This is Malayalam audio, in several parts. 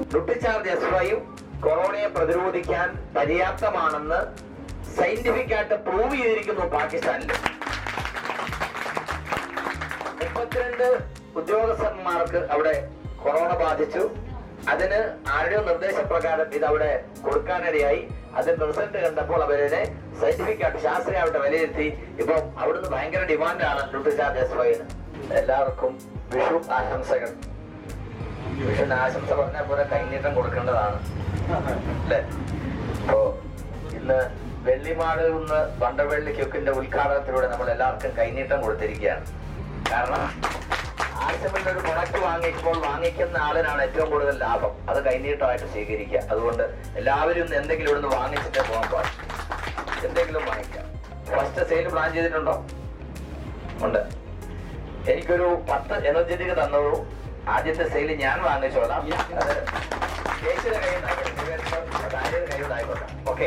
നുട്ടിച്ചാർജ് എസ് വൈയും കൊറോണയെ പ്രതിരോധിക്കാൻ പര്യാപ്തമാണെന്ന് സയന്റിഫിക് ആയിട്ട് പ്രൂവ് ചെയ്തിരിക്കുന്നു പാകിസ്ഥാനിൽ മുപ്പത്തിരണ്ട് ഉദ്യോഗസ്ഥന്മാർക്ക് അവിടെ കൊറോണ ബാധിച്ചു അതിന് ആരുടെയോ നിർദ്ദേശപ്രകാരം ഇത് അവിടെ കൊടുക്കാനിടയായി അതിന്റെ റിസൾട്ട് കണ്ടപ്പോൾ അവരെ സയന്റിഫിക് ആയിട്ട് ശാസ്ത്രീയമായിട്ട് വിലയിരുത്തി ഇപ്പൊ അവിടുന്ന് ഭയങ്കര ഡിമാൻഡാണ് ന്യൂട്രിചാർജ് എസ് വൈന് എല്ലാവർക്കും വിഷു ആശംസകൾ വിഷുവിന് ആശംസ പറഞ്ഞ പോലെ കൈനീട്ടം കൊടുക്കേണ്ടതാണ് അല്ലേ അപ്പോ ഇന്ന് വെള്ളിമാട് നിന്ന് വണ്ടവെള്ളി ക്യൂക്കിന്റെ ഉദ്ഘാടനത്തിലൂടെ നമ്മൾ എല്ലാവർക്കും കൈനീട്ടം കൊടുത്തിരിക്കുകയാണ് കാരണം ആവശ്യമുള്ള ഒരു പ്രൊഡക്റ്റ് വാങ്ങിക്കുമ്പോൾ വാങ്ങിക്കുന്ന ആളിനാണ് ഏറ്റവും കൂടുതൽ ലാഭം അത് കൈനീട്ടമായിട്ട് സ്വീകരിക്കുക അതുകൊണ്ട് എല്ലാവരും ഇന്ന് എന്തെങ്കിലും ഇവിടുന്ന് വാങ്ങിച്ചിട്ടേ പോകാൻ പാടും എന്തെങ്കിലും വാങ്ങിക്കാം ഫസ്റ്റ് സെയിൽ പ്ലാൻ ചെയ്തിട്ടുണ്ടോ ഉണ്ട് എനിക്കൊരു പത്ത് എനർജറ്റിക് തന്നോളൂ ആദ്യത്തെ സെയിൽ ഞാൻ വാങ്ങിച്ചോളാം അത് ചേച്ചിയുടെ കയ്യിൽ നിന്നായിക്കോട്ടെ കയ്യിൽ നിന്നായിക്കോട്ടെ ഓക്കെ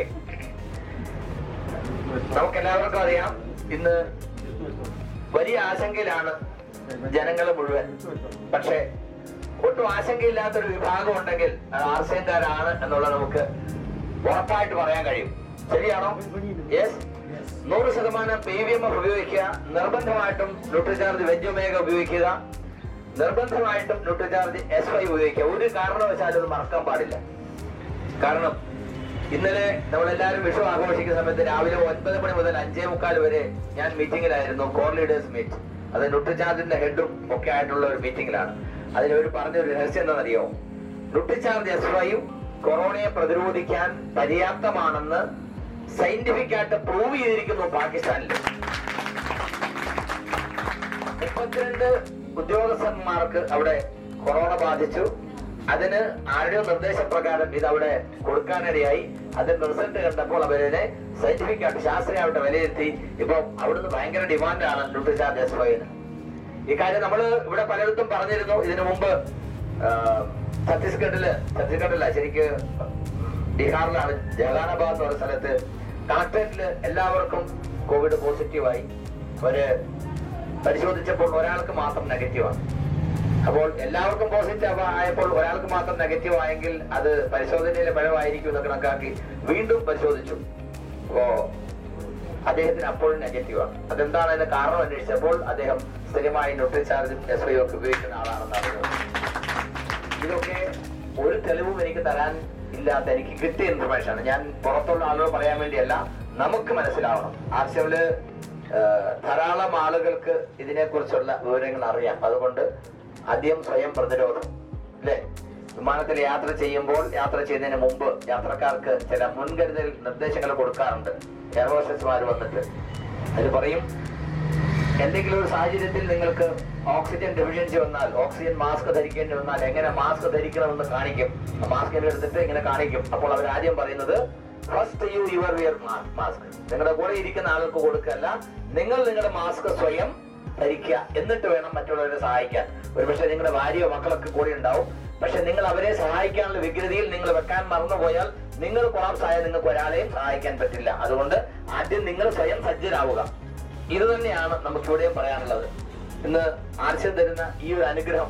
നമുക്ക് എല്ലാവർക്കും അറിയാം ഇന്ന് വലിയ ആശങ്കയിലാണ് ജനങ്ങൾ മുഴുവൻ പക്ഷേ ഒട്ടും ആശങ്കയില്ലാത്തൊരു വിഭാഗം ഉണ്ടെങ്കിൽ അത് ആർസിയക്കാരാണ് എന്നുള്ളത് നമുക്ക് ഉറപ്പായിട്ട് പറയാൻ കഴിയും ശരിയാണോ യെസ് നൂറ് ശതമാനം പി വി എം എഫ് ഉപയോഗിക്കുക നിർബന്ധമായിട്ടും ന്യൂട്രിചാർജ് വെജൊമേഗ ഉപയോഗിക്കുക നിർബന്ധമായിട്ടും ന്യൂട്രിചാർജ് എസ് വൈ ഉപയോഗിക്കുക ഒരു കാരണവശാലും അത് മറക്കാൻ പാടില്ല കാരണം ഇന്നലെ നമ്മളെല്ലാവരും വിഷു ആഘോഷിക്കുന്ന സമയത്ത് രാവിലെ ഒൻപത് മണി മുതൽ അഞ്ചേ മുക്കാൽ വരെ ഞാൻ മീറ്റിംഗിലായിരുന്നു കോർ ലീഡേഴ്സ് മീറ്റ് അത് ന്യൂട്രിചാർജിന്റെ ഹെഡും ഒക്കെ ആയിട്ടുള്ള ഒരു മീറ്റിംഗിലാണ് അതിലവർ പറഞ്ഞ ഒരു രഹസ്യം എന്താണെന്നറിയോ ന്യൂട്രിചാർജ് എസ് വൈയും കൊറോണയെ പ്രതിരോധിക്കാൻ പര്യാപ്തമാണെന്ന് സയന്റിഫിക് ആയിട്ട് പ്രൂവ് ചെയ്തിരിക്കുന്നു പാകിസ്ഥാനിൽ മുപ്പത്തിരണ്ട് ഉദ്യോഗസ്ഥന്മാർക്ക് അവിടെ കൊറോണ ബാധിച്ചു അതിന് ആരുടെയോ നിർദ്ദേശപ്രകാരം ഇത് അവിടെ കൊടുക്കാനിടയായി അതിന്റെ റിസൾട്ട് കണ്ടപ്പോൾ അവരെ സയന്റിഫിക് ആയിട്ട് ശാസ്ത്രീയമായിട്ട് വിലയിരുത്തി ഇപ്പൊ അവിടുന്ന് ഭയങ്കര ഡിമാൻഡാണ് ന്യൂട്രിചാർജ് എസ് ഫൈന് ഈ കാര്യം നമ്മൾ ഇവിടെ പലയിടത്തും പറഞ്ഞിരുന്നു ഇതിനു മുമ്പ് ആ, ഛത്തീസ്ഗഡില് ഛത്തീസ്ഗഡില്ല ശരിക്ക് ബീഹാറിലാണ് ജഹാനാബാദ് എന്ന് പറയുന്ന സ്ഥലത്ത് കളക്ടറേറ്റില് എല്ലാവർക്കും കോവിഡ് പോസിറ്റീവായി അവര് പരിശോധിച്ചപ്പോൾ ഒരാൾക്ക് മാത്രം നെഗറ്റീവാണ് അപ്പോൾ എല്ലാവർക്കും പോസിറ്റീവ് ആയപ്പോൾ ഒരാൾക്ക് മാത്രം നെഗറ്റീവ് ആയെങ്കിൽ അത് പരിശോധനയിലെ പിഴവായിരിക്കും എന്ന് കണക്കാക്കി വീണ്ടും പരിശോധിച്ചു അപ്പോ അദ്ദേഹത്തിന് അപ്പോഴും നെഗറ്റീവാണ് അതെന്താണ് അതിന് കാരണം അന്വേഷിച്ചപ്പോൾ അദ്ദേഹം സ്ഥിരമായി ന്യൂട്രിചാർജും എസ് ഐ ഒക്കെ ഉപയോഗിക്കുന്ന ആളാണെന്ന് അറിയുന്നത് ഇതൊക്കെ ഒരു തെളിവും എനിക്ക് തരാൻ ഇല്ലാത്ത എനിക്ക് കിട്ടിയ ഇൻഫർമേഷൻ ആണ് ഞാൻ പുറത്തുള്ള ആളുകൾ പറയാൻ വേണ്ടിയല്ല നമുക്ക് മനസ്സിലാവണം ആർസിഎമ്മില് ധാരാളം ആളുകൾക്ക് ഇതിനെക്കുറിച്ചുള്ള വിവരങ്ങൾ അറിയാം അതുകൊണ്ട് ആദ്യം സ്വയം പ്രതിരോധം അല്ലേ വിമാനത്തിൽ യാത്ര ചെയ്യുമ്പോൾ യാത്ര ചെയ്യുന്നതിന് മുമ്പ് യാത്രക്കാർക്ക് ചില മുൻകരുതൽ നിർദ്ദേശങ്ങൾ കൊടുക്കാറുണ്ട് എയർ ഹോസ്റ്റസ്മാർ വന്നിട്ട് അതിൽ പറയും എന്തെങ്കിലും ഒരു സാഹചര്യത്തിൽ നിങ്ങൾക്ക് ഓക്സിജൻ ഡെഫിഷ്യൻസി വന്നാൽ ഓക്സിജൻ മാസ്ക് ധരിക്കേണ്ടി വന്നാൽ എങ്ങനെ മാസ്ക് ധരിക്കണമെന്ന് കാണിക്കും മാസ്ക് എടുത്തിട്ട് ഇങ്ങനെ കാണിക്കും അപ്പോൾ അവർ ആദ്യം പറയുന്നത് first you your wear mask നിങ്ങളുടെ കൂടെ ഇരിക്കുന്ന ആൾക്ക് കൊടുക്കല്ല നിങ്ങൾ നിങ്ങളുടെ മാസ്ക് സ്വയം ധരിക്കുക എന്നിട്ട് വേണം മറ്റുള്ളവരെ സഹായിക്കാൻ ഒരുപക്ഷെ നിങ്ങളുടെ ഭാര്യയോ മക്കളൊക്കെ കൂടെ ഉണ്ടാവും പക്ഷെ നിങ്ങൾ അവരെ സഹായിക്കാനുള്ള വികൃതിയിൽ നിങ്ങൾ വെക്കാൻ മറന്നുപോയാൽ നിങ്ങൾ കൊളാപ്സ് ആയാൽ നിങ്ങൾക്ക് ഒരാളെയും സഹായിക്കാൻ പറ്റില്ല അതുകൊണ്ട് ആദ്യം നിങ്ങൾ സ്വയം സജ്ജരാവുക ഇത് തന്നെയാണ് നമുക്ക് ഇവിടെയും പറയാനുള്ളത് ഇന്ന് ആർശ്യം തരുന്ന ഈ ഒരു അനുഗ്രഹം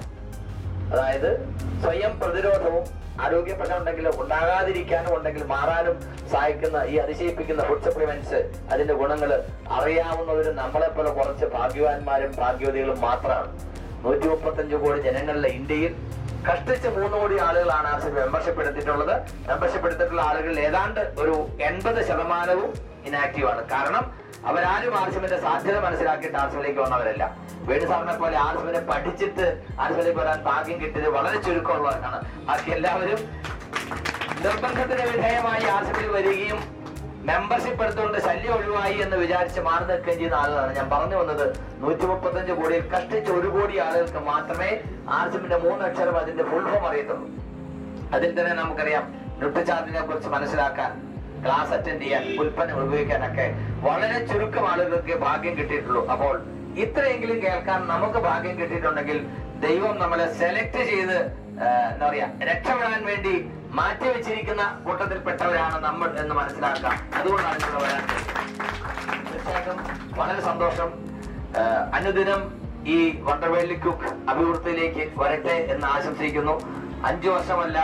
അതായത് സ്വയം പ്രതിരോധവും ആരോഗ്യ പ്രശ്നം ഉണ്ടെങ്കിൽ ഉണ്ടാകാതിരിക്കാനും ഉണ്ടെങ്കിൽ മാറാനും സഹായിക്കുന്ന ഈ അതിശയിപ്പിക്കുന്ന ഫുഡ് സപ്ലിമെന്റ്സ് അതിന്റെ ഗുണങ്ങൾ അറിയാവുന്നവരും നമ്മളെ പോലെ കുറച്ച് ഭാഗ്യവാന്മാരും ഭാഗ്യവതികളും മാത്രമാണ് നൂറ്റി മുപ്പത്തഞ്ച് കോടി ജനങ്ങളിലെ ഇന്ത്യയിൽ കഷ്ടിച്ച് മൂന്ന് കോടി ആളുകളാണ് ആർ സി മെമ്പർഷിപ്പ് എടുത്തിട്ടുള്ളത് മെമ്പർഷിപ്പ് എടുത്തിട്ടുള്ള ആളുകളിൽ ഏതാണ്ട് ഒരു എൺപത് ശതമാനവും ഇനാക്റ്റീവ് ആണ് കാരണം അവരാരും ആർസിമിന്റെ സാധ്യത മനസ്സിലാക്കിയിട്ട് ആർസിമിലേക്ക് വന്നവരല്ല വേണു സാറിനെ പോലെ ആർസിമിനെ പഠിച്ചിട്ട് ആർസിമിലേക്ക് വരാൻ ഭാഗ്യം കിട്ടിയത് വളരെ ചുരുക്കമുള്ളവരാണ് ബാക്കി എല്ലാവരും നിർബന്ധത്തിന് വിധേയമായി ആർസിമിൽ വരികയും മെമ്പർഷിപ്പ് എടുത്തുകൊണ്ട് ശല്യം ഒഴിവായി എന്ന് വിചാരിച്ച് മാറി നിൽക്കുകയും ചെയ്യുന്ന ആളുകളാണ് ഞാൻ പറഞ്ഞു വന്നത് നൂറ്റി മുപ്പത്തഞ്ച് കോടിയിൽ കഷ്ടിച്ച് ഒരു കോടി ആളുകൾക്ക് മാത്രമേ ആർസിമിന്റെ മൂന്നക്ഷരം അതിന്റെ ഫുൾ ഫോം അറിയത്തുള്ളൂ അതിൽ തന്നെ നമുക്കറിയാം ന്യൂട്രിചാർജിനെ കുറിച്ച് മനസ്സിലാക്കാൻ ക്ലാസ് അറ്റൻഡ് ചെയ്യാൻ ഉൽപ്പന്നം ഉപയോഗിക്കാനൊക്കെ വളരെ ചുരുക്കം ആളുകൾക്ക് ഭാഗ്യം കിട്ടിയിട്ടുള്ളൂ അപ്പോൾ ഇത്രയെങ്കിലും കേൾക്കാൻ നമുക്ക് ഭാഗ്യം കിട്ടിയിട്ടുണ്ടെങ്കിൽ ദൈവം നമ്മളെ സെലക്ട് ചെയ്ത് ആ, എന്താ പറയാ രക്ഷപ്പെടാൻ വേണ്ടി മാറ്റി വെച്ചിരിക്കുന്ന കൂട്ടത്തിൽപ്പെട്ടവരാണ് നമ്മൾ എന്ന് മനസ്സിലാക്കാം അതുകൊണ്ടാണ് ഇവിടെ വരാൻ തീർച്ചയായിട്ടും വളരെ സന്തോഷം ആ, അനുദിനം ഈ വണ്ടർവേൾഡ് കുക്ക് അഭിവൃദ്ധിയിലേക്ക് വരട്ടെ എന്ന് ആശംസിക്കുന്നു അഞ്ചു വർഷമല്ല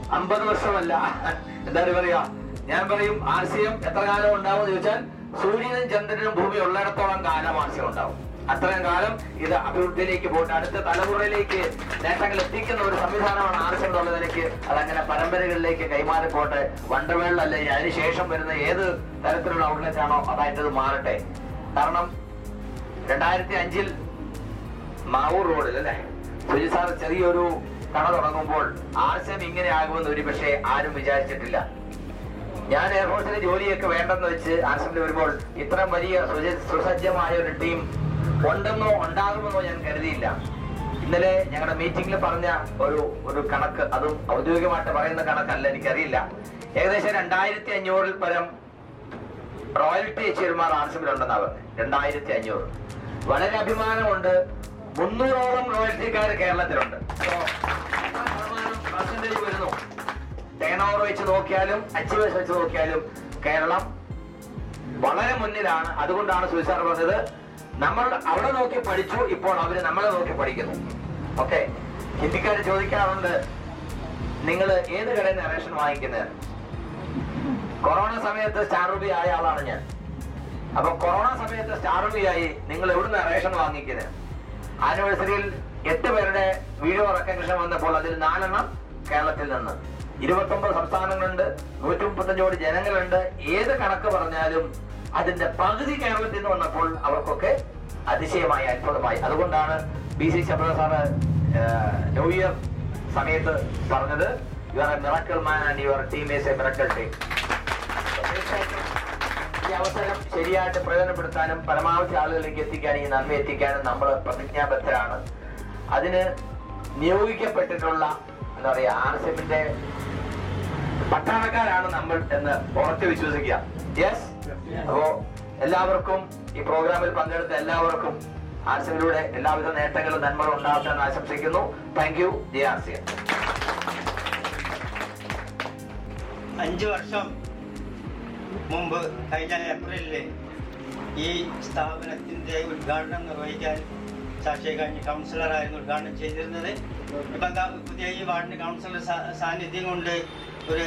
അമ്പത് വർഷമല്ല എന്താണ് പറയാ ഞാൻ പറയും ആശയം എത്ര കാലം ഉണ്ടാവും എന്ന് ചോദിച്ചാൽ സൂര്യനും ചന്ദ്രനും ഭൂമി ഉള്ളിടത്തോളം കാലം ആശയം ഉണ്ടാവും അത്രയും കാലം ഇത് അഭിവൃദ്ധിയിലേക്ക് പോയിട്ട് അടുത്ത തലമുറയിലേക്ക് നേട്ടങ്ങൾ എത്തിക്കുന്ന ഒരു സംവിധാനമാണ് ആർസം എന്നുള്ളത് എനിക്ക് അതങ്ങനെ പരമ്പരകളിലേക്ക് കൈമാറി പോട്ടെ വണ്ടർവേളിലല്ലേ അതിനുശേഷം വരുന്ന ഏത് തരത്തിലുള്ള ഔട്ട്ലെറ്റ് ആണോ അതായിട്ട് ഇത് മാറട്ടെ കാരണം രണ്ടായിരത്തി അഞ്ചിൽ മാവൂർ റോഡിൽ അല്ലെ സുജി സാർ ചെറിയൊരു കട തുടങ്ങുമ്പോൾ ആശം ഇങ്ങനെ ആകുമെന്ന് ഒരു പക്ഷേ ആരും വിചാരിച്ചിട്ടില്ല ഞാൻ എയർഫോഴ്സിലെ ജോലിയൊക്കെ വേണ്ടെന്ന് വെച്ച് ആശമിൽ വരുമ്പോൾ ഇത്രയും വലിയ സുജ- സുസജ്ജമായ ഒരു ടീം ഉണ്ടെന്നോ ഉണ്ടാകുമെന്നോ ഞാൻ കരുതിയില്ല ഇന്നലെ ഞങ്ങളുടെ മീറ്റിംഗിൽ പറഞ്ഞ ഒരു ഒരു കണക്ക് അതും ഔദ്യോഗികമായിട്ട് പറയുന്ന കണക്കല്ല എനിക്കറിയില്ല ഏകദേശം രണ്ടായിരത്തി അഞ്ഞൂറിൽ പരം റോയൽറ്റി ചെയർമാർ ആർസിബിലുണ്ടെന്നാ പറഞ്ഞത് രണ്ടായിരത്തി അഞ്ഞൂറ് വളരെ അഭിമാനമുണ്ട് മുന്നൂറോളം റോയൽറ്റിക്കാർ കേരളത്തിലുണ്ട് അപ്പോ ആ ശതമാനം percentage വരുന്നു ടേൺ ഓവർ വെച്ച് നോക്കിയാലും അച്ചീവേഴ്സ് വെച്ച് നോക്കിയാലും കേരളം വളരെ മുന്നിലാണ് അതുകൊണ്ടാണ് സുവിസാർ പറഞ്ഞത് നമ്മൾ അവിടെ നോക്കി പഠിച്ചു ഇപ്പോൾ അവര് നമ്മളെ നോക്കി പഠിക്കുന്നു ഓക്കെ ഹിന്ദിക്കാർ ചോദിക്കാറുണ്ട് നിങ്ങൾ ഏത് കടയിൽ നിന്ന് റേഷൻ വാങ്ങിക്കുന്നത് കൊറോണ സമയത്ത് സ്റ്റാർ റൂബി ആയ ആളാണ് ഞാൻ അപ്പൊ കൊറോണ സമയത്ത് സ്റ്റാർ റൂബി ആയി നിങ്ങൾ എവിടുന്ന റേഷൻ വാങ്ങിക്കുന്നത് ആനിവേഴ്സറിയിൽ എട്ട് പേരുടെ വീഡിയോ റെക്കഗ്നിഷൻ വന്നപ്പോൾ അതിൽ നാലെണ്ണം കേരളത്തിൽ നിന്ന് ഇരുപത്തൊമ്പത് സംസ്ഥാനങ്ങളുണ്ട് നൂറ്റി മുപ്പത്തഞ്ച് കോടി ജനങ്ങളുണ്ട് ഏത് കണക്ക് പറഞ്ഞാലും അതിന്റെ പകുതി കേരളത്തിൽ നിന്ന് വന്നപ്പോൾ അവർക്കൊക്കെ അതിശയമായി അത്ഭുതമായി അതുകൊണ്ടാണ് ബി സി ശബ്ദ സാറ് ന്യൂ ഇയർ സമയത്ത് പറഞ്ഞത് you are a miracle man and your team is a miracle team തീർച്ചയായിട്ടും ഈ അവസരം ശരിയായിട്ട് പ്രയോജനപ്പെടുത്താനും പരമാവധി ആളുകളിലേക്ക് എത്തിക്കാനും ഈ നന്മ എത്തിക്കാനും നമ്മൾ പ്രതിജ്ഞാബദ്ധരാണ് അതിന് നിയോഗിക്കപ്പെട്ടിട്ടുള്ള എന്താ പറയാ ആർ എസ് എഫിന്റെ പട്ടാളക്കാരാണ് നമ്മൾ എന്ന് ഉറച്ചു വിശ്വസിക്കുക യെസ് അപ്പോ എല്ലാവർക്കും ഈ പ്രോഗ്രാമിൽ പങ്കെടുത്ത എല്ലാവർക്കും ആർ എസ് എഫിലൂടെ എല്ലാവിധ നേട്ടങ്ങളും നന്മകളും ഉണ്ടാവട്ടെ എന്ന് ആശംസിക്കുന്നു thank you J R C F അഞ്ച് വർഷം മുമ്പ് കഴിഞ്ഞ ഏപ്രിലിൽ ഈ സ്ഥാപനത്തിന്റെ ഉദ്ഘാടനം നിർവഹിക്കാൻ സാക്ഷി കഴിഞ്ഞ് കൗൺസിലറായിരുന്നു ഉദ്ഘാടനം ചെയ്തിരുന്നത് ഇപ്പം എന്താ പുതിയ ഈ വാർഡിന് കൗൺസിലർ സാ- സാന്നിധ്യം കൊണ്ട് ഒരു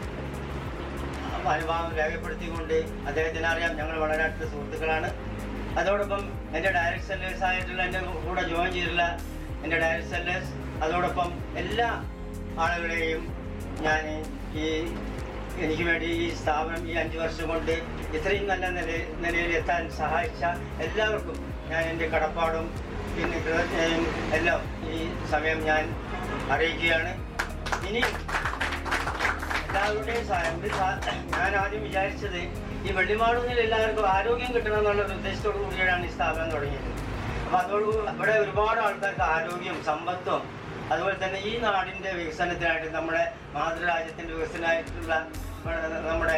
അനുഭവം രേഖപ്പെടുത്തിക്കൊണ്ട് അദ്ദേഹത്തിന് അറിയാം ഞങ്ങൾ വളരെ അടുത്ത സുഹൃത്തുക്കളാണ് അതോടൊപ്പം എൻ്റെ ഡയറക്ട് സെല്ലേഴ്സ് ആയിട്ടുള്ള എൻ്റെ കൂടെ ജോയിൻ ചെയ്തിട്ടുള്ള എൻ്റെ ഡയറക്ട് സെല്ലേഴ്സ് അതോടൊപ്പം എല്ലാ ആളുകളെയും ഞാൻ ഈ എനിക്ക് വേണ്ടി ഈ സ്ഥാപനം ഈ അഞ്ച് വർഷം കൊണ്ട് ഇത്രയും നല്ല നില നിലയിൽ എത്താൻ സഹായിച്ച എല്ലാവർക്കും ഞാൻ എൻ്റെ കടപ്പാടും പിന്നെ കൃതജ്ഞതയും എല്ലാം ഈ സമയം ഞാൻ അറിയിക്കുകയാണ് ഇനി എല്ലാവരുടെയും സഹായം ഇത് സാ- ഞാൻ ആദ്യം വിചാരിച്ചത് ഈ വെള്ളിമാടുന്നിൽ എല്ലാവർക്കും ആരോഗ്യം കിട്ടണം എന്നുള്ള ഒരു ഉദ്ദേശത്തോടു കൂടിയാണ് ഈ സ്ഥാപനം തുടങ്ങിയത് അപ്പൊ അതോട് ഇവിടെ ഒരുപാട് ആൾക്കാർക്ക് ആരോഗ്യം സമ്പത്തും അതുപോലെ തന്നെ ഈ നാടിന്റെ വികസനത്തിനായിട്ട് നമ്മുടെ മാതൃരാജ്യത്തിന്റെ വികസനമായിട്ടുള്ള ഏഹ്, നമ്മുടെ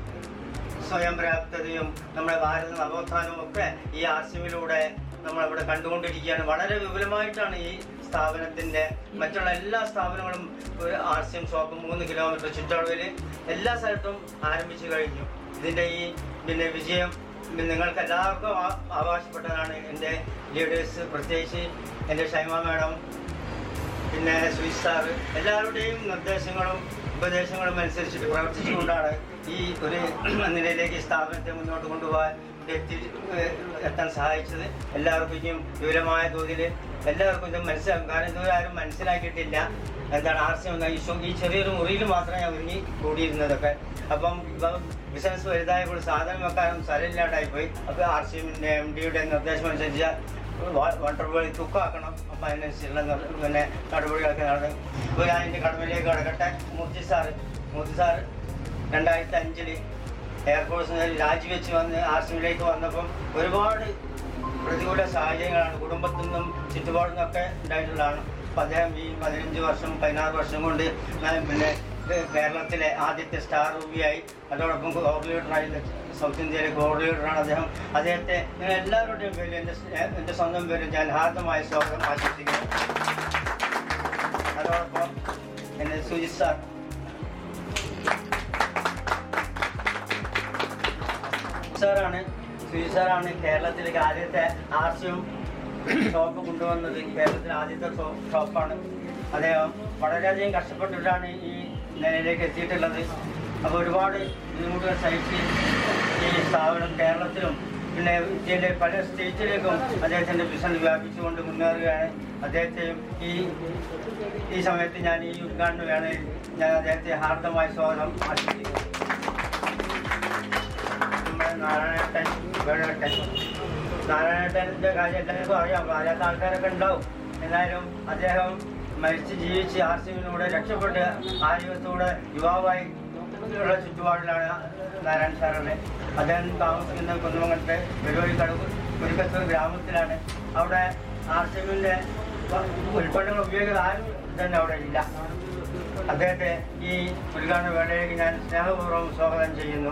സ്വയം പര്യാപ്തതയും നമ്മുടെ ഭാരത നവോത്ഥാനവും ഒക്കെ ഈ ആശയമിലൂടെ നമ്മളിവിടെ കണ്ടുകൊണ്ടിരിക്കുകയാണ് വളരെ വിപുലമായിട്ടാണ് ഈ സ്ഥാപനത്തിന്റെ മറ്റുള്ള എല്ലാ സ്ഥാപനങ്ങളും ഒരു ആർസ്യം ഷോപ്പ് മൂന്ന് കിലോമീറ്റർ ചുറ്റളവിൽ എല്ലാ സ്ഥലത്തും ആരംഭിച്ചു കഴിഞ്ഞു ഇതിന്റെ ഈ പിന്നെ വിജയം പിന്നെ നിങ്ങൾക്ക് എല്ലാവർക്കും ആ- അവകാശപ്പെട്ടതാണ് എൻ്റെ ലീഡേഴ്സ് പ്രത്യേകിച്ച് എൻ്റെ ഷൈമ മാഡം പിന്നെ സ്വിസ് സാറ് എല്ലാവരുടെയും നിർദ്ദേശങ്ങളും ഉപദേശങ്ങളും അനുസരിച്ചിട്ട് പ്രവർത്തിച്ചുകൊണ്ടാണ് ഈ ഒരു നിലയിലേക്ക് ഈ സ്ഥാപനത്തെ മുന്നോട്ട് കൊണ്ടുപോകാൻ എത്തി ഏഹ് എത്താൻ സഹായിച്ചത് എല്ലാവർക്കും ഇനിയും വിപുലമായ തോതിൽ എല്ലാവർക്കും ഇത് മനസ്സിലാക്കും കാരണം ഇതുവരെ ആരും മനസ്സിലാക്കിയിട്ടില്ല എന്താണ് ആർസ്യം എന്ന ഈ ഷോ- ഈ ചെറിയൊരു മുറിയിൽ മാത്രമേ ഞാൻ ഒരുങ്ങി കൂടിയിരുന്നതൊക്കെ അപ്പം ഇപ്പം ബിസിനസ് വലുതായപ്പോൾ സാധനം വെക്കാനും സ്ഥലമില്ലാണ്ടായി പോയി അപ്പോൾ ആർ സി എമ്മിൻ്റെ എം ഡിയുടെ നിർദ്ദേശം അനുസരിച്ച് വാട്ടർ ബോളി തുക്കാക്കണം അപ്പം അതിനനുസരിച്ചുള്ള നിർ- പിന്നെ നടപടികളൊക്കെ നടന്നു ഇപ്പോൾ ഞാൻ എൻ്റെ കടമയിലേക്ക് കടക്കട്ടെ മൂർത്തി സാറ് മൂർത്തി സാറ് രണ്ടായിരത്തി അഞ്ചിൽ എയർഫോഴ്സിൽ നിന്ന് രാജിവെച്ച് വന്ന് ആർ സി എമ്മിലേക്ക് വന്നപ്പം ഒരുപാട് പ്രതികൂല സാഹചര്യങ്ങളാണ് കുടുംബത്തിൽ നിന്നും ചുറ്റുപാടിൽ നിന്നൊക്കെ ഉണ്ടായിട്ടുള്ളതാണ് അപ്പം അദ്ദേഹം ഈ പതിനഞ്ച് വർഷം പതിനാറ് വർഷം കൊണ്ട് ഞാൻ പിന്നെ ഇത് കേരളത്തിലെ ആദ്യത്തെ സ്റ്റാർ റൂബിയായി അതോടൊപ്പം കോർഡിനേറ്ററായി സൗത്ത് ഇന്ത്യയിലെ കോർഡിനേറ്ററാണ് അദ്ദേഹം അദ്ദേഹത്തെ നിങ്ങൾ എല്ലാവരുടെയും പേരിൽ എൻ്റെ സ്- എൻ്റെ സ്വന്തം പേരിൽ ഞാൻ ഹാർദമായ സ്വാഗതം ആശംസിക്കുന്നു അതോടൊപ്പം എൻ്റെ സുജിത് സാർ സാറാണ് സുജിത് സാറാണ് കേരളത്തിലേക്ക് ആദ്യത്തെ ആർസിയും ഷോപ്പ് കൊണ്ടുവന്നത് കേരളത്തിലെ ആദ്യത്തെ ഷോ- ഷോപ്പാണ് അദ്ദേഹം വളരെയധികം കഷ്ടപ്പെട്ടിട്ടാണ് ഈ നിലയിലേക്ക് എത്തിയിട്ടുള്ളത് അപ്പോൾ ഒരുപാട് ബുദ്ധിമുട്ടുകൾ സഹിച്ച് ഈ സ്ഥാപനം കേരളത്തിലും പിന്നെ ഇന്ത്യയിലെ പല സ്റ്റേറ്റിലേക്കും അദ്ദേഹത്തിൻ്റെ ബിസിനസ് വ്യാപിച്ചുകൊണ്ട് മുന്നേറുകയാണ് അദ്ദേഹത്തെയും ഈ ഈ സമയത്ത് ഞാൻ ഈ ഉദ്ഘാടന വേളയിൽ ഞാൻ അദ്ദേഹത്തെ ഹാർദമായ സ്വാഗതം ആശംസിക്കുന്നു നമ്മുടെ നാരായണേട്ടൻ വേണേട്ടൻ നാരായണേട്ടൻ്റെ കാര്യം എല്ലാവർക്കും അറിയാം അറിയാത്ത ആൾക്കാരൊക്കെ ഉണ്ടാവും എന്നാലും അദ്ദേഹം മരിച്ച് ജീവിച്ച് ആർ സി എമ്മിലൂടെ രക്ഷപ്പെട്ട് ആരോഗ്യത്തോടെ യുവാവായി ഉള്ള ചുറ്റുപാടിലാണ് നാരായണ സാറുടെ അദ്ദേഹം താമസിക്കുന്ന കുന്നുമംഗലത്തെ വെരുവഴി കടവ് കുരുക്കത്തൂർ ഗ്രാമത്തിലാണ് അവിടെ ആർ സി എമ്മിൻ്റെ ഉൽപ്പന്നങ്ങൾ ഉപയോഗിക്കുന്ന ആരും തന്നെ അവിടെ ഇല്ല അദ്ദേഹത്തെ ഈ ഉദ്ഘാടന വേളയിലേക്ക് ഞാൻ സ്നേഹപൂർവ്വം സ്വാഗതം ചെയ്യുന്നു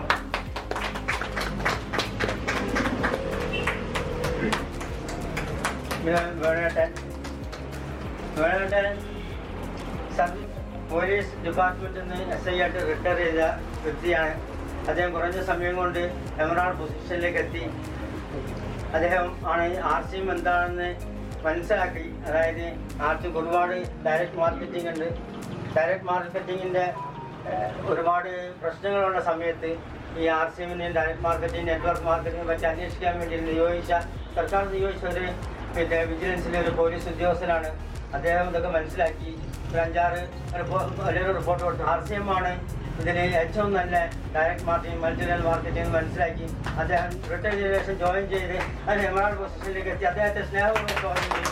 പിന്നെ വേണേട്ടൻ വേണേട്ടൻ സബ് പോലീസ് ഡിപ്പാർട്ട്മെന്റിൽ നിന്ന് എസ് ഐ ആയിട്ട് റിട്ടയർ ചെയ്ത വ്യക്തിയാണ് അദ്ദേഹം കുറഞ്ഞ സമയം കൊണ്ട് എമറാൾഡ് പൊസിഷനിലേക്ക് എത്തി അദ്ദേഹം ആണ് ആർ സി എം എന്താണെന്ന് മനസ്സിലാക്കി അതായത് ആർ സി ഒരുപാട് ഡയറക്റ്റ് മാർക്കറ്റിംഗ് ഉണ്ട് ഡയറക്റ്റ് മാർക്കറ്റിങ്ങിൻ്റെ ഒരുപാട് പ്രശ്നങ്ങളുള്ള സമയത്ത് ഈ ആർ സി എമ്മിനെ ഡയറക്റ്റ് മാർക്കറ്റിംഗ് നെറ്റ്വർക്ക് മാർക്കറ്റിങ്ങിനെ പറ്റി അന്വേഷിക്കാൻ വേണ്ടി നിയോഗിച്ച സർക്കാർ നിയോഗിച്ച ഒരു പിന്നെ വിജിലൻസിലെ ഒരു പോലീസ് ഉദ്യോഗസ്ഥനാണ് അദ്ദേഹം ഇതൊക്കെ മനസ്സിലാക്കി ഒരു അഞ്ചാറ് റിപ്പോ- വലിയൊരു റിപ്പോർട്ട് കൊടുത്തു ആർ സി എം ആണ് ഇതിന് ഏറ്റവും നല്ല direct marketing multi level marketing മനസ്സിലാക്കി അദ്ദേഹം റിട്ടയർ ചെയ്ത ശേഷം ജോയിൻ ചെയ്ത് അതിന് എമറാൾഡ് പൊസിഷനിലേക്ക് എത്തി അദ്ദേഹത്തെ സ്നേഹപൂർവ്വം സ്വാഗതം ചെയ്തു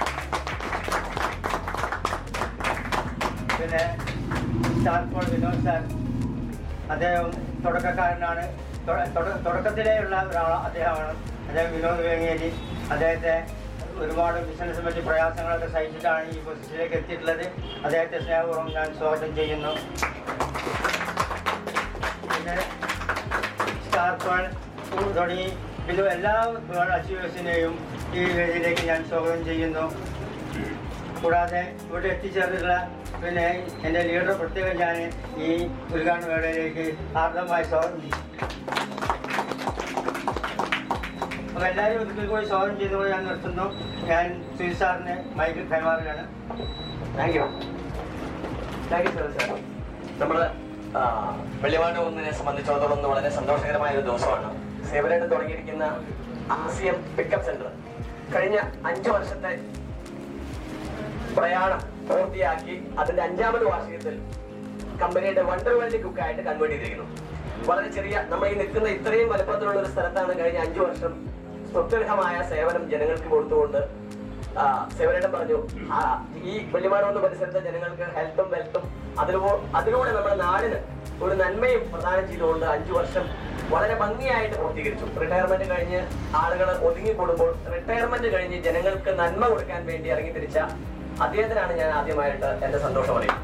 പിന്നെ സ്റ്റാർ പോൾ വിനോദ് സാർ അദ്ദേഹം തുടക്കക്കാരനാണ് തുട- തുട- തുടക്കത്തിലേ ഉള്ള ഒരാൾ അദ്ദേഹമാണ് അദ്ദേഹം വിനോദ് വേങ്ങേരി അദ്ദേഹത്തെ ഒരുപാട് ബിസിനസ് പറ്റി പ്രയാസങ്ങളൊക്കെ സഹിച്ചിട്ടാണ് ഈ പൊസിഷനിലേക്ക് എത്തിയിട്ടുള്ളത് അദ്ദേഹത്തെ സ്നേഹപൂർവ്വം ഞാൻ സ്വാഗതം ചെയ്യുന്നു പിന്നെ സ്റ്റാർ പോൾ തുടങ്ങി ഇത് എല്ലാ അച്ചീവേഴ്സിനെയും ഈ വേദിയിലേക്ക് ഞാൻ സ്വാഗതം ചെയ്യുന്നു കൂടാതെ ഇവിടെ എത്തിച്ചേർന്നിട്ടുള്ള പിന്നെ എൻ്റെ ലീഡർ പ്രത്യേകം ഞാൻ ഈ ഉദ്ഘാടന വേളയിലേക്ക് ആർദ്രമായി സ്വാഗതം ചെയ്യും അപ്പോൾ എല്ലാവരും ഒരിക്കൽ കൂടി സ്വാഗതം ചെയ്തുകൊണ്ട് ഞാൻ നിർത്തുന്നു ഞാൻ സുനിൽ സാറിന് മൈക്കിൽ കൈമാറുകയാണ് thank you thank you sir sir നമ്മള് ആ, വെള്ളിമാട് ഒന്നിനെ സംബന്ധിച്ചിടത്തോളം ഇന്ന് വളരെ സന്തോഷകരമായ ഒരു ദിവസമാണ് സേവനായിട്ട് തുടങ്ങിയിരിക്കുന്ന ആസിയം പിക്കപ്പ് സെന്റർ കഴിഞ്ഞ അഞ്ചു വർഷത്തെ പ്രയാണം പൂർത്തിയാക്കി അതിന്റെ അഞ്ചാമത് വാർഷികത്തിൽ കമ്പനിയുടെ വണ്ടർ വേൾഡ് കുക്കായിട്ട് കൺവേർട്ട് ചെയ്തിരിക്കുന്നു വളരെ ചെറിയ നമ്മൾ ഈ നിൽക്കുന്ന ഇത്രയും വലുപ്പത്തിലുള്ള ഒരു സ്ഥലത്താണ് കഴിഞ്ഞ അഞ്ചു വർഷം സ്തുത്യർഹമായ സേവനം ജനങ്ങൾക്ക് കൊടുത്തുകൊണ്ട് ആ, സേവനേട്ടൻ പറഞ്ഞു ആ, ഈ വെള്ളിമാടമെന്ന പരിസരത്തെ ജനങ്ങൾക്ക് ഹെൽത്തും വെൽത്തും അതിലൂടെ അതിലൂടെ നമ്മുടെ നാടിന് ഒരു നന്മയും പ്രദാനം ചെയ്തുകൊണ്ട് അഞ്ചു വർഷം വളരെ ഭംഗിയായിട്ട് പൂർത്തീകരിച്ചു റിട്ടയർമെന്റ് കഴിഞ്ഞ് ആളുകൾ ഒതുങ്ങിക്കൂടുമ്പോൾ റിട്ടയർമെന്റ് കഴിഞ്ഞ് ജനങ്ങൾക്ക് നന്മ കൊടുക്കാൻ വേണ്ടി ഇറങ്ങി തിരിച്ച അദ്ദേഹത്തിനാണ് ഞാൻ ആദ്യമായിട്ട് എന്റെ സന്തോഷം അറിയുന്നത്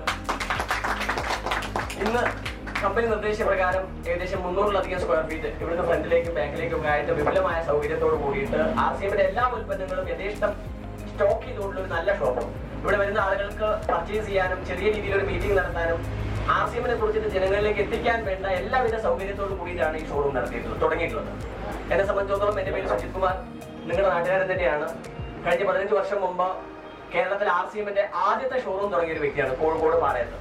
ഇന്ന് കമ്പനി നിർദ്ദേശപ്രകാരം ഏകദേശം മുന്നൂറിലധികം സ്ക്വയർ ഫീറ്റ് ഇവിടുന്ന് ഫ്രണ്ടിലേക്കും ബാക്കിലേക്കും ഒക്കെ ആയിട്ട് വിപുലമായ സൗകര്യത്തോട് കൂടിയിട്ട് ആർ സി എമ്മിന്റെ എല്ലാ ഉൽപ്പന്നങ്ങളും യഥേഷ്ടം സ്റ്റോക്ക് ചെയ്തുകൊണ്ടുള്ള ഒരു നല്ല ഷോപ്പ് ഇവിടെ വരുന്ന ആളുകൾക്ക് പർച്ചേസ് ചെയ്യാനും ചെറിയ രീതിയിൽ ഒരു മീറ്റിംഗ് നടത്താനും ആർ സി എമ്മിനെ കുറിച്ചിട്ട് ജനങ്ങളിലേക്ക് എത്തിക്കാൻ വേണ്ട എല്ലാവിധ സൗകര്യത്തോടു കൂടിയിട്ടാണ് ഈ ഷോറൂം നടത്തിയിട്ടുള്ളത് തുടങ്ങിയിട്ടുള്ളത് എന്നെ സംബന്ധിച്ചിടത്തോളം എന്റെ പേര് സുജിത് കുമാർ നിങ്ങളുടെ നാട്ടുകാരൻ തന്നെയാണ് കഴിഞ്ഞ പതിനഞ്ച് വർഷം മുമ്പ് കേരളത്തിൽ ആർ സി എമ്മിന്റെ ആദ്യത്തെ ഷോറൂം തുടങ്ങിയ ഒരു വ്യക്തിയാണ് കോഴിക്കോട് പാളയത്ത്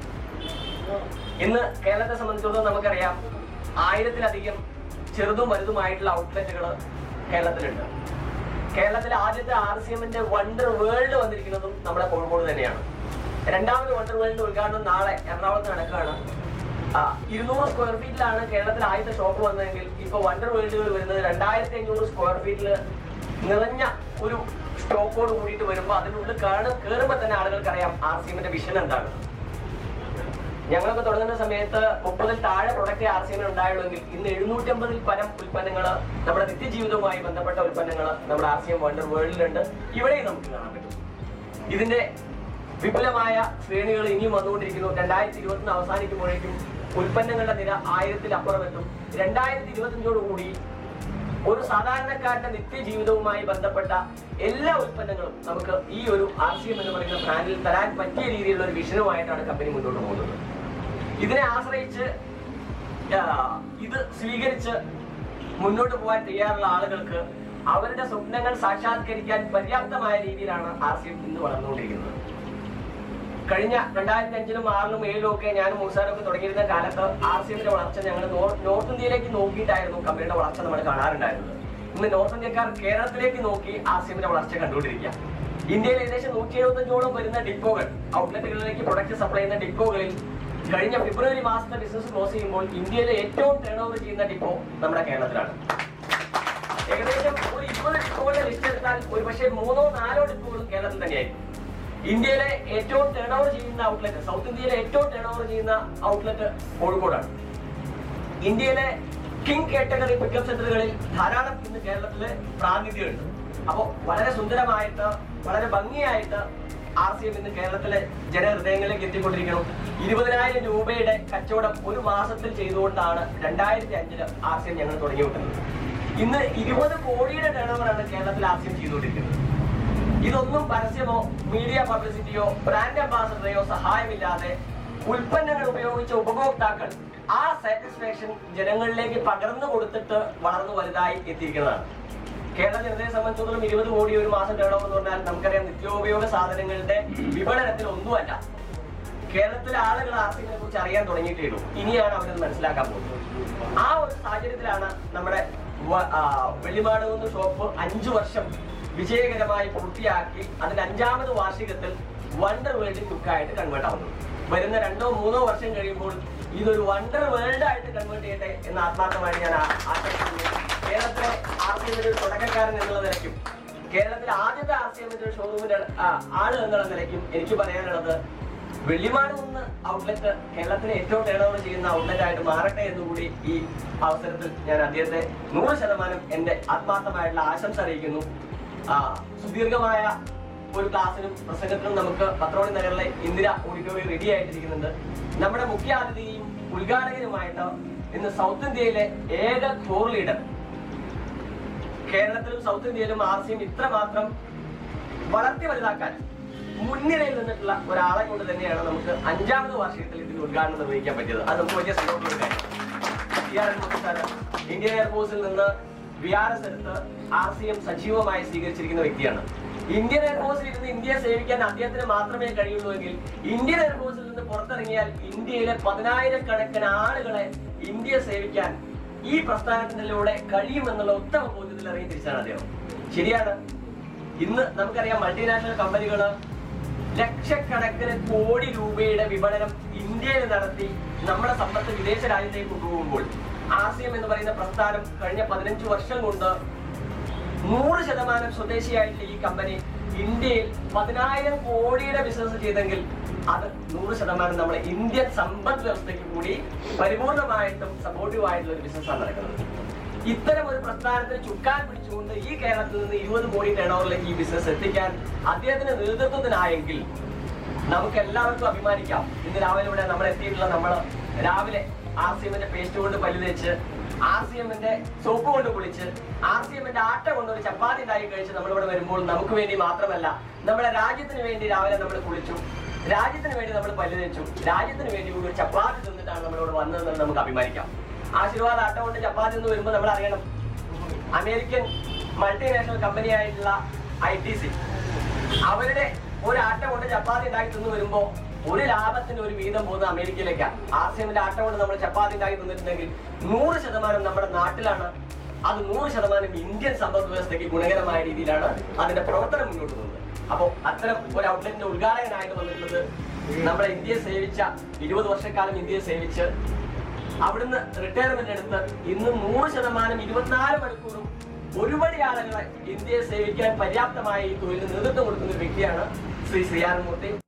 ഇന്ന് കേരളത്തെ സംബന്ധിച്ചിടത്തോളം നമുക്കറിയാം ആയിരത്തിലധികം ചെറുതും വലുതുമായിട്ടുള്ള ഔട്ട്ലെറ്റുകൾ കേരളത്തിലുണ്ട് കേരളത്തിലെ ആദ്യത്തെ ആർ സി എമ്മിന്റെ വണ്ടർ വേൾഡ് വന്നിരിക്കുന്നതും നമ്മുടെ കോഴിക്കോട് തന്നെയാണ് രണ്ടാമത് വണ്ടർ വേൾഡ് ഉദ്ഘാടനം നാളെ എറണാകുളത്ത് നടക്കുകയാണ് ആ, ഇരുന്നൂറ് സ്ക്വയർ ഫീറ്റിലാണ് കേരളത്തിൽ ആദ്യത്തെ ഷോപ്പ് വന്നതെങ്കിൽ ഇപ്പൊ വണ്ടർ വേൾഡുകൾ വരുന്നത് രണ്ടായിരത്തി അഞ്ഞൂറ് സ്ക്വയർ ഫീറ്റിൽ നിറഞ്ഞ ഒരു സ്റ്റോക്കോട് കൂടിയിട്ട് വരുമ്പോൾ അതിനുള്ളിൽ കാണും കയറുമ്പോൾ തന്നെ ആളുകൾക്ക് അറിയാം ആർ സി എമ്മിന്റെ വിഷൻ എന്താണ് ഞങ്ങളൊക്കെ തുടങ്ങുന്ന സമയത്ത് മുപ്പതിൽ താഴെ പ്രൊഡക്റ്റ് ആർ സി എമ്മിന് ഉണ്ടായുള്ളെങ്കിൽ ഇന്ന് എഴുന്നൂറ്റമ്പതിൽ പരം ഉൽപ്പന്നങ്ങൾ നമ്മുടെ നിത്യജീവിതവുമായി ബന്ധപ്പെട്ട ഉൽപ്പന്നങ്ങൾ നമ്മുടെ ആർ സി എം വണ്ടർ വേൾഡിലുണ്ട് ഇവിടെയും നമുക്ക് കാണാൻ പറ്റും ഇതിന്റെ വിപുലമായ ശ്രേണികൾ ഇനിയും വന്നുകൊണ്ടിരിക്കുന്നു രണ്ടായിരത്തി ഇരുപത്തിന് അവസാനിക്കുമ്പോഴേക്കും ഉൽപ്പന്നങ്ങളുടെ നിര ആയിരത്തിലപ്പുറം എത്തും രണ്ടായിരത്തി ഇരുപത്തിയഞ്ചോട് കൂടി ഒരു സാധാരണക്കാരന്റെ നിത്യജീവിതവുമായി ബന്ധപ്പെട്ട എല്ലാ ഉൽപ്പന്നങ്ങളും നമുക്ക് ഈ ഒരു ആർ സി എം എന്ന് പറയുന്ന ബ്രാൻഡിൽ തരാൻ പറ്റിയ രീതിയിലുള്ള ഒരു വിഷനുമായിട്ടാണ് കമ്പനി മുന്നോട്ട് പോകുന്നത് ഇതിനെ ആശ്രയിച്ച് ആ, ഇത് സ്വീകരിച്ച് മുന്നോട്ട് പോകാൻ തയ്യാറുള്ള ആളുകൾക്ക് അവരുടെ സ്വപ്നങ്ങൾ സാക്ഷാത്കരിക്കാൻ പര്യാപ്തമായ രീതിയിലാണ് ആർ സി എം ഇന്ന് വളർന്നുകൊണ്ടിരിക്കുന്നത് കഴിഞ്ഞ രണ്ടായിരത്തി അഞ്ചിലും ആറിലും ഏഴിലും ഒക്കെ ഞാനും മൂസാനും ഒക്കെ തുടങ്ങിയിരുന്ന കാലത്ത് ആർ സി എമ്മിന്റെ വളർച്ച ഞങ്ങൾ നോർത്ത് ഇന്ത്യയിലേക്ക് നോക്കിയിട്ടായിരുന്നു കമ്പനിയുടെ വളർച്ച നമ്മൾ കാണാറുണ്ടായിരുന്നത് ഇന്ന് നോർത്ത് ഇന്ത്യക്കാർ കേരളത്തിലേക്ക് നോക്കി ആർ സി എമ്മിന്റെ വളർച്ച കണ്ടുകൊണ്ടിരിക്കുക ഇന്ത്യയിൽ ഏകദേശം നൂറ്റി എഴുപത്തഞ്ചോളം വരുന്ന ഡിപ്പോകൾ ഔട്ട്ലെറ്റുകളിലേക്ക് പ്രൊഡക്റ്റ് സപ്ലൈ ചെയ്യുന്ന ഡിപ്പോകളിൽ കഴിഞ്ഞ ഫെബ്രുവരി മാസത്തെ ബിസിനസ് ക്ലോസ് ചെയ്യുമ്പോൾ ഇന്ത്യയിലെ ഏറ്റവും ടേൺ ഓവർ ചെയ്യുന്ന ഡിപ്പോ നമ്മുടെ കേരളത്തിലാണ് ഏകദേശം ഒരു ഇരുപത് ഡിപ്പോകളുടെ ലിസ്റ്റ് എടുത്താൽ ഒരു പക്ഷേ മൂന്നോ നാലോ ഡിപ്പോകളും കേരളത്തിൽ തന്നെയായിരിക്കും ഇന്ത്യയിലെ ഏറ്റവും ടേൺ ഓവർ ചെയ്യുന്ന ഔട്ട്ലെറ്റ് സൗത്ത് ഇന്ത്യയിലെ ഏറ്റവും ടേൺ ഓവർ ചെയ്യുന്ന ഔട്ട്ലെറ്റ് കോഴിക്കോടാണ് ഇന്ത്യയിലെ കിങ് കാറ്റഗറി പിക്കപ്പ് സെന്ററുകളിൽ ധാരാളം ഇന്ന് കേരളത്തില് പ്രാതിനിധ്യമുണ്ട് അപ്പോൾ വളരെ സുന്ദരമായിട്ട് വളരെ ഭംഗിയായിട്ട് ആർ സി എം ഇന്ന് കേരളത്തിലെ ജനഹൃദയങ്ങളിലേക്ക് എത്തിക്കൊണ്ടിരിക്കണം ഇരുപതിനായിരം രൂപയുടെ കച്ചവടം ഒരു മാസത്തിൽ ചെയ്തുകൊണ്ടാണ് രണ്ടായിരത്തി അഞ്ചില് ആർ സി എം ഞങ്ങൾ തുടങ്ങി വിട്ടുന്നത് ഇന്ന് ഇരുപത് കോടിയുടെ ടേൺ ഓവറാണ് കേരളത്തിൽ ആർ സി എം ചെയ്തുകൊണ്ടിരിക്കുന്നത് ഇതൊന്നും പരസ്യമോ മീഡിയ പബ്ലിസിറ്റിയോ ബ്രാൻഡ് അംബാസഡറെയോ സഹായമില്ലാതെ ഉൽപ്പന്നങ്ങൾ ഉപയോഗിച്ച ഉപഭോക്താക്കൾ ആ സാറ്റിസ്ഫാക്ഷൻ ജനങ്ങളിലേക്ക് പകർന്നു കൊടുത്തിട്ട് വളർന്നു വലുതായി എത്തിയിരിക്കുന്നതാണ് കേരള ജനതയെ സംബന്ധിച്ചിടത്തോളം ഇരുപത് കോടി ഒരു മാസം ടേൺ ഓവർ എന്ന് പറഞ്ഞാൽ നമുക്കറിയാം നിത്യോപയോഗ സാധനങ്ങളുടെ വിപണനത്തിൽ ഒന്നുമല്ല കേരളത്തിലെ ആളുകൾ ആർസിനെ കുറിച്ച് അറിയാൻ തുടങ്ങിയിട്ടേ ഉള്ളൂ ഇനിയാണ് അവരത് മനസ്സിലാക്കാൻ പോകുന്നത് ആ ഒരു സാഹചര്യത്തിലാണ് നമ്മുടെ വ- ആ, വെള്ളിമാടുകുന്ന് ഷോപ്പ് അഞ്ചു വർഷം വിജയകരമായി പൂർത്തിയാക്കി അതിന്റെ അഞ്ചാമത് വാർഷികത്തിൽ വണ്ടർ വേൾഡ് കുക്കായിട്ട് കൺവേർട്ട് ആവുന്നത് വരുന്ന രണ്ടോ മൂന്നോ വർഷം കഴിയുമ്പോൾ ഇതൊരു വണ്ടർ വേൾഡ് ആയിട്ട് കൺവേർട്ട് ചെയ്യട്ടെ എന്ന് ആത്മാർത്ഥമായിട്ട് ഞാൻ ആ- ആശംസിക്കുന്നു കേരളത്തിലെ ആർ സി എമ്മിന്റെ ഒരു തുടക്കക്കാരൻ എന്നുള്ള നിലയ്ക്കും കേരളത്തിലെ ആദ്യത്തെ ആർ സി എമ്മിന്റെ ഷോറൂമിന്റെ ആള് എന്നുള്ള നിലയ്ക്കും എനിക്ക് പറയാനുള്ളത് വെള്ളിമാട് നിന്ന് ഔട്ട്ലെറ്റ് കേരളത്തിലെ ഏറ്റവും ടേൺ ഓവർ ചെയ്യുന്ന ഔട്ട്ലെറ്റ് ആയിട്ട് മാറട്ടെ എന്നുകൂടി ഈ അവസരത്തിൽ ഞാൻ അദ്ദേഹത്തെ നൂറ് ശതമാനം എന്റെ ആത്മാർത്ഥമായിട്ടുള്ള ആശംസ അറിയിക്കുന്നു ആ, സുദീർഘമായ ഒരു ക്ലാസ്സിനും പ്രസംഗത്തിനും നമുക്ക് പത്രോളി നഗറിലെ ഇന്ദിര ഓഡിറ്റോറിയം റെഡി ആയിട്ടിരിക്കുന്നുണ്ട് നമ്മുടെ മുഖ്യ അതിഥിയും ഉദ്ഘാടകനുമായിട്ട് ഇന്ന് സൗത്ത് ഇന്ത്യയിലെ ഏക കോർ ലീഡർ കേരളത്തിലും സൗത്ത് ഇന്ത്യയിലും ആർ സിയും ഇത്രമാത്രം വളർത്തി വലുതാക്കാൻ മുൻനിരയിൽ നിന്നിട്ടുള്ള ഒരാളെ കൊണ്ട് തന്നെയാണ് നമുക്ക് അഞ്ചാമത് വാർഷികത്തിൽ ഇതിന് ഉദ്ഘാടനം നിർവഹിക്കാൻ പറ്റിയത് അത് നമുക്ക് വലിയ സന്തോഷമുള്ള കാര്യം T R N sir Indian എയർഫോഴ്സിൽ നിന്ന് വി ആർ എസ് എടുത്ത് ആർ സി എം സജീവമായി സ്വീകരിച്ചിരിക്കുന്ന വ്യക്തിയാണ് ഇന്ത്യൻ എയർഫോഴ്സിൽ ഇരുന്ന് ഇന്ത്യയെ സേവിക്കാൻ അദ്ദേഹത്തിന് മാത്രമേ കഴിയുള്ളൂ എങ്കിൽ ഇന്ത്യൻ എയർഫോഴ്സിൽ നിന്ന് പുറത്തിറങ്ങിയാൽ ഇന്ത്യയിലെ പതിനായിരക്കണക്കിന് ആളുകളെ ഇന്ത്യയെ സേവിക്കാൻ ഈ പ്രസ്ഥാനത്തിലൂടെ കഴിയുമെന്നുള്ള ഉത്തമ ബോധ്യത്തിൽ ഇറങ്ങി തിരിച്ചാണ് അദ്ദേഹം ശരിയാണ് ഇന്ന് നമുക്കറിയാം മൾട്ടിനാഷണൽ കമ്പനികള് ലക്ഷക്കണക്കിന് കോടി രൂപയുടെ വിപണനം ഇന്ത്യയിൽ നടത്തി നമ്മുടെ സമ്പത്ത് വിദേശ രാജ്യത്തേക്ക് കൊണ്ടുപോകുമ്പോൾ ആസിയം എന്ന് പറയുന്ന പ്രസ്ഥാനം കഴിഞ്ഞ പതിനഞ്ച് വർഷം കൊണ്ട് നൂറ് ശതമാനം സ്വദേശിയായിട്ടുള്ള ഈ കമ്പനി ഇന്ത്യയിൽ പതിനായിരം കോടിയുടെ ബിസിനസ് ചെയ്തെങ്കിൽ അത് നൂറ് ശതമാനം നമ്മുടെ ഇന്ത്യൻ സമ്പദ് വ്യവസ്ഥയ്ക്ക് കൂടി പരിപൂർണമായിട്ടും സപ്പോർട്ടീവ് ആയിട്ടുള്ള ഒരു ബിസിനസ്സാണ് നടക്കുന്നത് ഇത്തരം ഒരു പ്രസ്ഥാനത്തിന് ചുക്കാൻ പിടിച്ചുകൊണ്ട് ഈ കേരളത്തിൽ നിന്ന് ഇരുപത് കോടി ടേൺ ഓവറിലേക്ക് ഈ ബിസിനസ് എത്തിക്കാൻ അദ്ദേഹത്തിന്റെ നേതൃത്വത്തിനായെങ്കിൽ നമുക്ക് എല്ലാവർക്കും അഭിമാനിക്കാം ഇന്ന് രാവിലെ ഇവിടെ നമ്മൾ എത്തിയിട്ടുള്ള നമ്മൾ രാവിലെ ആർ സി എമ്മിന്റെ പേസ്റ്റ് കൊണ്ട് പല്ല് തേച്ച് ആർ സി എമ്മിന്റെ സോപ്പ് കൊണ്ട് കുളിച്ച് ആർ സി എമ്മിന്റെ ആട്ട കൊണ്ട് ഒരു ചപ്പാത്തി ഉണ്ടാക്കി കഴിച്ച് നമ്മളിവിടെ വരുമ്പോൾ നമുക്ക് വേണ്ടി മാത്രമല്ല നമ്മുടെ രാജ്യത്തിന് വേണ്ടി രാവിലെ നമ്മൾ കുളിച്ചു രാജ്യത്തിന് വേണ്ടി നമ്മൾ പല്ല് തേച്ചു രാജ്യത്തിന് വേണ്ടി കൂടി ഒരു ചപ്പാത്തി തിന്നിട്ടാണ് നമ്മളിവിടെ വന്നതെന്ന് നമുക്ക് അഭിമാനിക്കാം ആശീർവാദ് ആട്ട കൊണ്ട് ചപ്പാത്തി എന്ന് വരുമ്പോൾ നമ്മൾ അറിയണം അമേരിക്കൻ മൾട്ടിനാഷണൽ കമ്പനി ആയിട്ടുള്ള ഐ ടി സി അവരുടെ ഒരു ആട്ട കൊണ്ട് ചപ്പാത്തി ഉണ്ടാക്കി തിന്നു വരുമ്പോ ഒരു ലാഭത്തിന് ഒരു വീതം പോകുന്നത് അമേരിക്കയിലേക്കാണ് ആർ സി എമ്മിന്റെ ആട്ട കൊണ്ട് നമ്മൾ ചപ്പാത്തി ഉണ്ടാക്കി തിന്നിട്ടുണ്ടെങ്കിൽ നൂറ് ശതമാനം നമ്മുടെ നാട്ടിലാണ് അത് നൂറ് ശതമാനം ഇന്ത്യൻ സമ്പദ് വ്യവസ്ഥയ്ക്ക് ഗുണകരമായ രീതിയിലാണ് അതിന്റെ പ്രവർത്തനം മുന്നോട്ട് പോകുന്നത് അപ്പോൾ അത്തരം ഒരു ഔട്ട്ലെറ്റിന്റെ ഉദ്ഘാടകനായിട്ട് വന്നിട്ടുള്ളത് നമ്മുടെ ഇന്ത്യയെ സേവിച്ച ഇരുപത് വർഷക്കാലം ഇന്ത്യയെ സേവിച്ച് അവിടുന്ന് റിട്ടയർമെന്റ് എടുത്ത് ഇന്ന് നൂറ് ശതമാനം ഇരുപത്തിനാല് മണിക്കൂറും ഒരുപടി ആളുകളെ ഇന്ത്യയെ സേവിക്കാൻ പര്യാപ്തമായ ഈ തൊഴിലിന് നേതൃത്വം കൊടുക്കുന്ന ഒരു വ്യക്തിയാണ് ശ്രീ ശ്രീയാനമൂർത്തി